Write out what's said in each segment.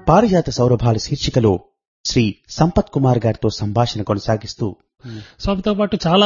పారిజాత సౌరభాల శీర్షికలో శ్రీ సంపత్ కుమార్ గారితో సంభాషణ కొనసాగిస్తూ స్వామితో పాటు చాలా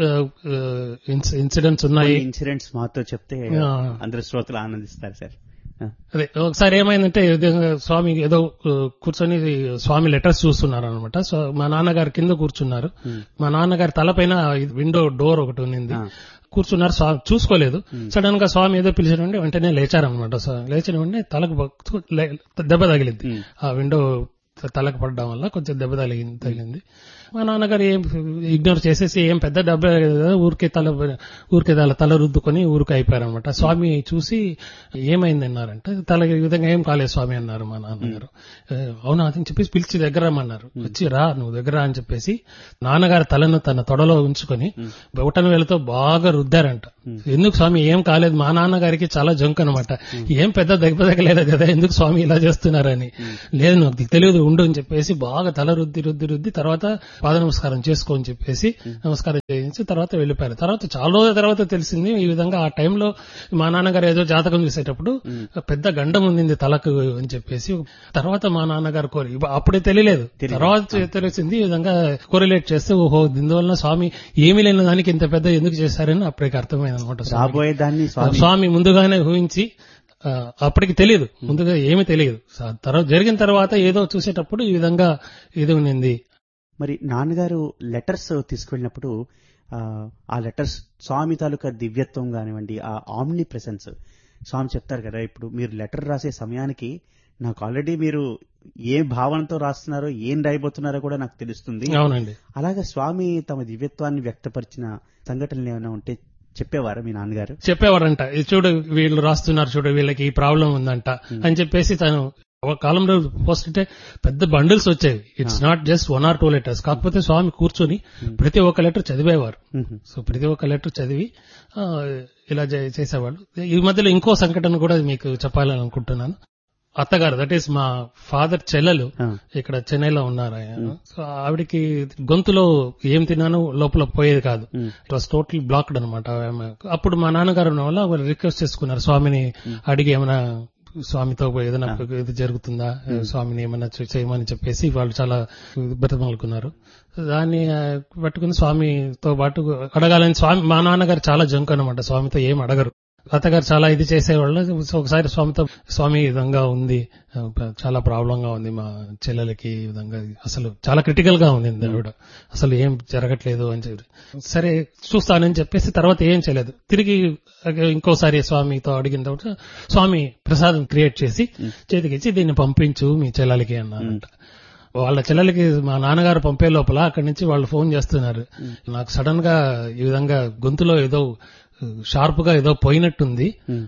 ఇన్సిడెంట్స్ ఉన్నాయి ఇన్సిడెంట్స్ మాతో చెప్తే ఆ. అందరు శ్రోతలు ఆనందిస్తారు సార్ ఆ. అదే ఒకసారి ఏమైందంటే ఈ విధంగా స్వామి ఏదో ఆ, కూర్చొని స్వామి లెటర్స్ చూస్తున్నారు అనమాట సో మా నాన్నగారు కింద కూర్చున్నారు మా నాన్నగారి తలపైన విండో డోర్ ఒకటి ఉన్నింది ఆ. కూర్చున్నారు స్వామి చూసుకోలేదు సడన్ గా స్వామి ఏదో పిలిచిన వెంటనే లేచారనమాట లేచిన వెంటనే తలకు బ- లే- దెబ్బ తగిలింది ఉమ్. ఆ విండో తలకు పడడం వల్ల కొంచెం దెబ్బ తగిలింది తగిలింది మా నాన్నగారు ఏం ఇగ్నోర్ చేసేసి ఏం పెద్ద దెబ్బ కదా ఊరికే తల ఊరికే తల తల రుద్దుకొని ఊరికి అయిపోయారనమాట స్వామి చూసి ఏమైంది అన్నారంటే తల ఈ విధంగా ఏం కాలేదు స్వామి అన్నారు మా నాన్నగారు "ఏ, అవునా అని చెప్పేసి పిలిచి దగ్గర రమ్మన్నారు వచ్చి రా నువ్వు దగ్గర రా" అని చెప్పేసి నాన్నగారి తలను తన తొడలో ఉంచుకొని బొటన వేలతో బాగా రుద్దారంట ఎందుకు స్వామి ఏం కాలేదు మా నాన్నగారికి చాలా జంక్ అనమాట ఏం పెద్ద దెబ్బ తగ్గలేదు కదా ఎందుకు స్వామి ఇలా చేస్తున్నారని లేదు నాకు తెలియదు ఉండు అని చెప్పేసి బాగా తల రుద్ది రుద్ది రుద్ది తర్వాత పాద నమస్కారం చేసుకో అని చెప్పేసి నమస్కారం చేయించి తర్వాత వెళ్ళిపోయారు తర్వాత చాలా రోజుల తర్వాత తెలిసింది ఈ విధంగా ఆ టైంలో మా నాన్నగారు ఏదో జాతకం చూసేటప్పుడు పెద్ద గండం ఉంది తలకు అని చెప్పేసి తర్వాత మా నాన్నగారు కోరి ఇప్ప- అప్పుడే తెలియలేదు తెలియదు. తర్వాత తెలిసింది ఈ విధంగా కోరిలేట్ చేస్తే ఓహో దీనివల్ల స్వామి ఏమీ లేని దానికి ఇంత పెద్ద ఎందుకు చేశారని అప్పటికి అర్థమైంది అనమాట రాబోయే దాన్ని స్వామి స్వామి ముందుగానే ఊహించి ఆ, అప్పటికి తెలియదు ముందుగా ఏమీ తెలియదు స- తర్వాత జరిగిన తర్వాత ఏదో చూసేటప్పుడు ఈ విధంగా ఇది ఉన్నింది మరి నాన్నగారు లెటర్స్ తీసుకువెళ్ళినప్పుడు ఆ, ఆ లెటర్స్ స్వామి తాలూకా దివ్యత్వం కానివ్వండి ఆ ఆమ్ని ప్రెసెన్స్ స్వామి చెప్తారు కదా ఇప్పుడు మీరు లెటర్ రాసే సమయానికి నాకు ఆల్రెడీ మీరు ఏ భావనతో రాస్తున్నారో ఏం రాయబోతున్నారో కూడా నాకు తెలుస్తుంది అవునండి అలాగే స్వామి తమ దివ్యత్వాన్ని వ్యక్తపరిచిన సంఘటనలు ఏమైనా ఉంటే చెప్పేవారా మీ నాన్నగారు చెప్పేవాడంట "ఇది చూడు వీళ్ళు రాస్తున్నారు చూడు వీళ్ళకి ఈ ప్రాబ్లం ఉందంట అని చెప్పేసి తను ఒక కాలంలో పోస్ట్ అంటే పెద్ద బండిల్స్ వచ్చేవి it's not just one or two letters కాకపోతే స్వామి కూర్చొని ప్రతి ఒక్క లెటర్ చదివేవారు మ్మ్. సో ప్రతి ఒక్క లెటర్ చదివి ఆ, ఇలా చే- చేసేవాళ్ళు ఈ మధ్యలో ఇంకో సంఘటన కూడా మీకు చెప్పాలని అనుకుంటున్నాను అత్తగారు దట్ ఈస్ మా ఫాదర్ చెల్లెలు ఆ. ఇక్కడ చెన్నైలో ఉన్నారు ఆయన సో ఆవిడకి గొంతులో ఏం తిన్నానో లోపల పోయేది కాదు మ్మ్. ఇట్ వాస్ టోటల్ బ్లాక్డ్ అనమాట అప్పుడు మా నాన్నగారు ఉన్న వల్ల వాళ్ళు రిక్వెస్ట్ చేసుకున్నారు స్వామిని అడిగి ఏమైనా స్వామితో ఏదైనా ఇది జరుగుతుందా స్వామిని ఏమైనా చే- చేయమని చెప్పేసి వాళ్ళు చాలా బతిమలుకున్నారు దాన్ని ఆ, పట్టుకుని స్వామితో పాటు అడగాలని స్వామి మా నాన్నగారు చాలా జంక్ అనమాట స్వామితో ఏం అడగరు అత్తగారు చాలా ఇది చేసేవాళ్ళు సో ఒకసారి స్వామితో స్వామి ఈ విధంగా ఉంది ఆ, చాలా ప్రాబ్లం గా ఉంది మా చెల్లెలకి ఈ విధంగా అసలు చాలా క్రిటికల్ గా ఉంది ఆవిడ అసలు ఏం జరగట్లేదు అని చెప్పి సరే చూస్తానని చెప్పేసి తర్వాత ఏం చేయలేదు తిరిగి ఇంకోసారి స్వామితో అడిగిన తర్వాత స్వామి ప్రసాదం క్రియేట్ చేసి చేతికిచ్చి దీన్ని పంపించు మీ చెల్లెలకి అన్నారంట వాళ్ళ చెల్లెలకి మా నాన్నగారు పంపే లోపల అక్కడి నుంచి వాళ్ళు ఫోన్ చేస్తున్నారు నాకు సడన్ గా ఈ విధంగా గొంతులో ఏదో షార్ప్ గా ఏదో పోయినట్టుంది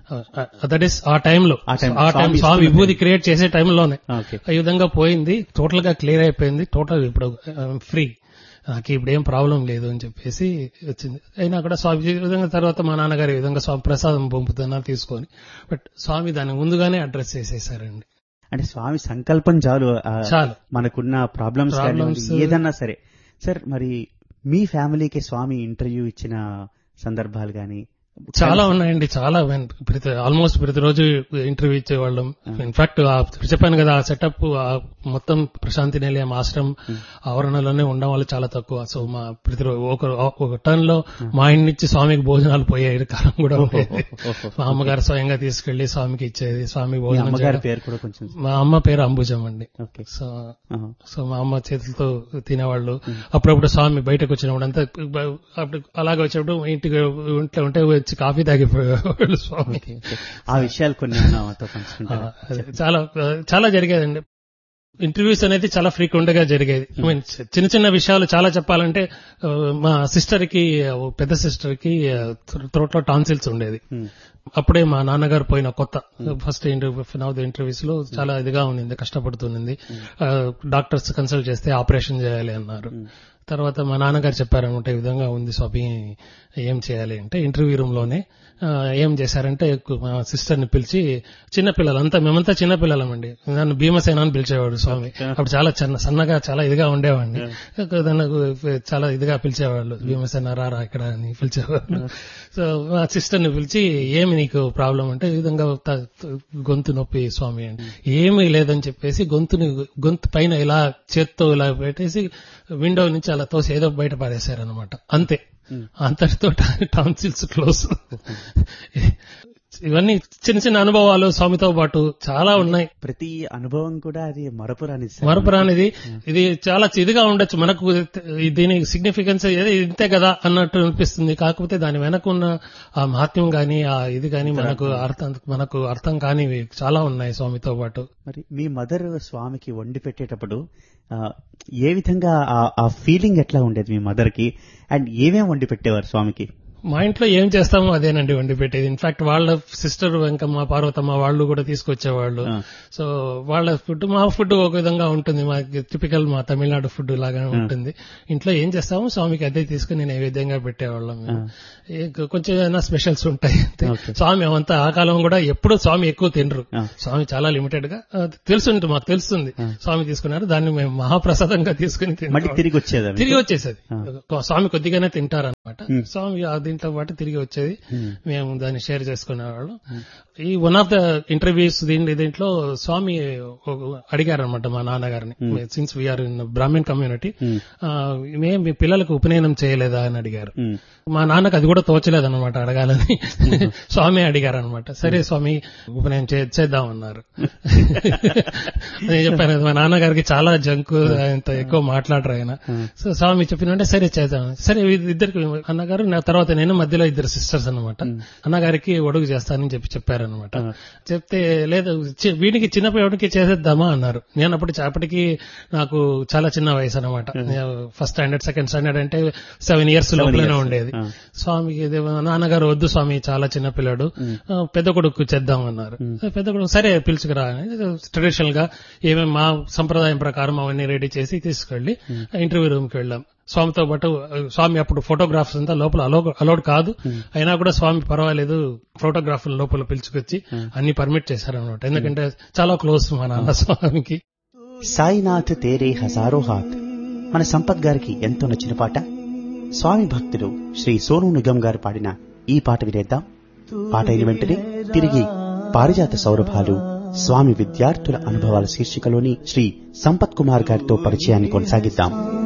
దట్ ఈస్ ఆ టైంలో ఆ time, ఆ టైం స్వామి స్వామి ఇస్తున్న విభూతి క్రియేట్ చేసే టైంలోనే ఓకే ఈ విధంగా పోయింది టోటల్ గా క్లియర్ అయిపోయింది టోటల్ ఇప్పుడు ఫ్రీ నాకు ఇప్పుడు ఏం ప్రాబ్లం లేదు అని చెప్పేసి వచ్చింది అయినా కూడా స్వామి ఈ విధంగా తర్వాత మా నాన్నగారు ఈ విధంగా స్వామి ప్రసాదం పంపుతున్నా తీసుకొని బట్ స్వామి దాన్ని ముందుగానే అడ్రస్ చేసేసారండి అంటే స్వామి సంకల్పం చాలు ఆ, చాలు మనకున్న ప్రాబ్లమ్స్ Problems- ఏదన్నా సరే సార్ మరి మీ ఫ్యామిలీకి స్వామి ఇంటర్వ్యూ ఇచ్చిన సందర్భాలు గాని చాలా ఉన్నాయండి చాలా వెన్- ప్రతి ఆల్మోస్ట్ ప్రతిరోజు ఇంటర్వ్యూ ఇచ్చేవాళ్ళం ఇన్ఫాక్ట్ చెప్పాను కదా ఆ సెటప్ మొత్తం ప్రశాంతి నిలయం ఆశ్రమం ఆవరణలోనే ఉండడం వల్ల చాలా తక్కువ సో మా ప్రతిరోజు ఒక ఒక టర్న్ లో మా ఇంటి నుంచి స్వామికి భోజనాలు పోయే కాలం కూడా ఉండేది ఓహో. మా అమ్మగారు స్వయంగా తీసుకెళ్లి స్వామికి ఇచ్చేది స్వామి మీ భోజనం అమ్మగారి చేయడం. పేరు కూడా కొంచెం మా అమ్మ పేరు అంబుజం అండి ఓకే సో ఆహా. సో మా అమ్మ చేతులతో తినేవాళ్ళు అప్పుడప్పుడు స్వామి బయటకు వచ్చినప్పుడు అంతా అప్పుడు అలాగే వచ్చినప్పుడు ఇంటికి ఇంట్లో ఉంటే వచ్చి కాఫీ తాగిపోయేవాళ్ళు స్వామి ఓకే, ఓకే. ఆ విషయాలు కొన్ని ఏమన్నా మాతో ఆ, పంచుకుంటారా అదే, చాలా చాలా జరిగేదండి ఇంటర్వ్యూస్ అనేది చాలా ఫ్రీక్వెంట్ గా జరిగేది I mean, చిన్న చిన్న విషయాలు చాలా చెప్పాలంటే ఆ, మా సిస్టర్ కి ఆ, పెద్ద సిస్టర్ కి త్రోట్లో టాన్సిల్స్ ఉండేది Hmm. అప్పుడే మా నాన్నగారు పోయిన కొత్త ఫస్ట్ ఇంటర్వ్యూ నవ్ ఇంటర్వ్యూస్ లో చాలా ఇదిగా ఉన్నింది కష్టపడుతుంది డాక్టర్స్ కన్సల్ట్ చేస్తే ఆపరేషన్ చేయాలి అన్నారు తర్వాత మా నాన్నగారు చెప్పారనమాట ఈ విధంగా ఉంది స్వామి ఏం చేయాలి అంటే ఇంటర్వ్యూ రూమ్ లోనే ఆ, ఏం చేశారంటే ఎక్కు- మా సిస్టర్ ని పిలిచి చిన్నపిల్లలు అంతా మేమంతా చిన్నపిల్లలమండి నన్ను భీమసేన అని పిలిచేవాడు స్వామి అప్పుడు చాలా చిన్న సన్నగా చాలా ఇదిగా ఉండేవాడిని నాకు చాలా ఇదిగా పిలిచేవాళ్ళు భీమసేన రారా ఇక్కడ అని పిలిచేవాళ్ళు సో మా సిస్టర్ ని పిలిచి ఏమి నీకు ప్రాబ్లం అంటే ఈ విధంగా త- గొంతు నొప్పి స్వామి అని ఏమీ లేదని చెప్పేసి గొంతుని గొంతు పైన ఇలా చేత్తో ఇలా పెట్టేసి విండో నుంచి అలా తోసి ఏదో బయట పారేశారనమాట అంతే అంతటితో టాన్సిల్స్ క్లోజ్ ఇవన్నీ చిన్న చిన్న అనుభవాలు స్వామితో పాటు చాలా ఉన్నాయి ప్రతి అనుభవం కూడా అది మరపురాని మరపురానిది ఇది చాలా ఇదిగా ఉండొచ్చు మనకు దీని సిగ్నిఫికెన్స్ ఏదో ఇంతే కదా అన్నట్టు అనిపిస్తుంది కాకపోతే దాని వెనక ఉన్న ఆ మహాత్మ్యం గాని ఆ ఇది గాని మనకు అర్థం మనకు అర్థం కానివి చాలా ఉన్నాయి స్వామితో పాటు మరి మీ మదర్ స్వామికి వండి పెట్టేటప్పుడు ఆ, ఏ విధంగా ఆ- ఆ ఫీలింగ్ ఎట్లా ఉండేది మీ మదర్ కి అండ్ ఏమేం వండి పెట్టేవారు స్వామికి మా ఇంట్లో ఏం చేస్తామో అదేనండి వండి పెట్టేది ఇన్ఫాక్ట్ వాళ్ళ సిస్టర్ వెంకమ్మ పార్వతమ్మ వాళ్ళు కూడా తీసుకొచ్చేవాళ్ళు ఆ. సో వాళ్ళ ఫుడ్ మా ఫుడ్ ఒక విధంగా ఉంటుంది మా టిపికల్ మా తమిళనాడు ఫుడ్ లాగా ఉంటుంది ఇంట్లో ఏం చేస్తామో స్వామికి అదే తీసుకుని నైవేద్యంగా పెట్టేవాళ్ళం మేము. ఏ- కొంచెం ఏమైనా స్పెషల్స్ ఉంటాయి అంతే. Okay. స్వామి అవంతా ఆ కాలం కూడా ఎప్పుడు స్వామి ఎక్కువ తినరు ఆ. స్వామి చాలా లిమిటెడ్ గా ఆ, తెలుసుంటుంది మాకు తెలుస్తుంది స్వామి తీసుకున్నారు దాన్ని మేము మహాప్రసాదంగా తీసుకుని తింటాం. మళ్ళీ తిరిగి వచ్చేదా మీకు? తిరిగి వచ్చేసేది ఆ. స్వామి కొద్దిగానే తింటారనమాట స్వామి ఆ దీంతో పాటు తిరిగి వచ్చేది మేము దాన్ని షేర్ చేసుకునేవాళ్ళం ఈ వన్ ఆఫ్ ద ఇంటర్వ్యూస్ దీని దీంట్లో స్వామి అడిగారనమాట మా నాన్నగారిని since we are in Brahmin community మేము మీ పిల్లలకు ఉపనయనం చేయలేదా అని అడిగారు ఉమ్. మా నాన్నకు అది కూడా తోచలేదన్నమాట అడగాలని స్వామి అడిగారనమాట సరే స్వామి ఉపనయనం చే- చేద్దామన్నారు నేను చెప్పాను కదా, మా నాన్నగారికి చాలా జంకు అంత ఎక్కువ మాట్లాడరు ఆయన సో స్వామి చెప్పినంటే సరే చేద్దాం సరే ఇద్- ఇద్దరికి అన్నగారు నా తర్వాత నేను మధ్యలో ఇద్దరు సిస్టర్స్ అన్నమాట అన్నగారికి ఒడుగు చేస్తానని చెప్పి చెప్పారనమాట చెప్తే లేదు చి- వీడికి చిన్నప్పటికి చేసేద్దామా అన్నారు నేను అప్పుడు అప్పటికి నాకు చాలా చిన్న వయసు అనమాట ఫస్ట్ స్టాండర్డ్ సెకండ్ స్టాండర్డ్ అంటే సెవెన్ ఇయర్స్ లోపలనే years. ఉండేది ఆ. స్వామికి ఇది నాన్నగారు వద్దు స్వామి చాలా చిన్న పిల్లాడు ఆ, పెద్ద కొడుకు చేద్దాం అన్నారు పెద్ద కొడుకు సరే పిలుచుకురా ట్రెడిషనల్ గా ఏమేమి మా సంప్రదాయం ప్రకారం అవన్నీ రెడీ చేసి తీసుకెళ్లి ఇంటర్వ్యూ రూమ్ కి వెళ్ళాం స్వామితో పాటు ఆ, స్వామి అప్పుడు ఫోటోగ్రాఫ్స్ అంతా లోపల అలో అలౌడ్ కాదు అయినా కూడా స్వామి పర్వాలేదు ఫోటోగ్రాఫర్ లోపల పిలుచుకొచ్చి అన్ని పర్మిట్ చేశారనమాట ఎందుకంటే చాలా క్లోజ్ మా నాన్న స్వామికి సాయినాథ్ తేరే హజారో హాత్ మన సంపత్ గారికి ఎంతో నచ్చిన పాట స్వామి భక్తుడు శ్రీ సోను నిగమ్ గారు పాడిన ఈ పాట వినేద్దాం పాట అయిన వెంటనే తిరిగి పారిజాత సౌరభాలు స్వామి విద్యార్థుల అనుభవాల శీర్షికలోని శ్రీ సంపత్ కుమార్ గారితో పరిచయాన్ని కొనసాగిద్దాం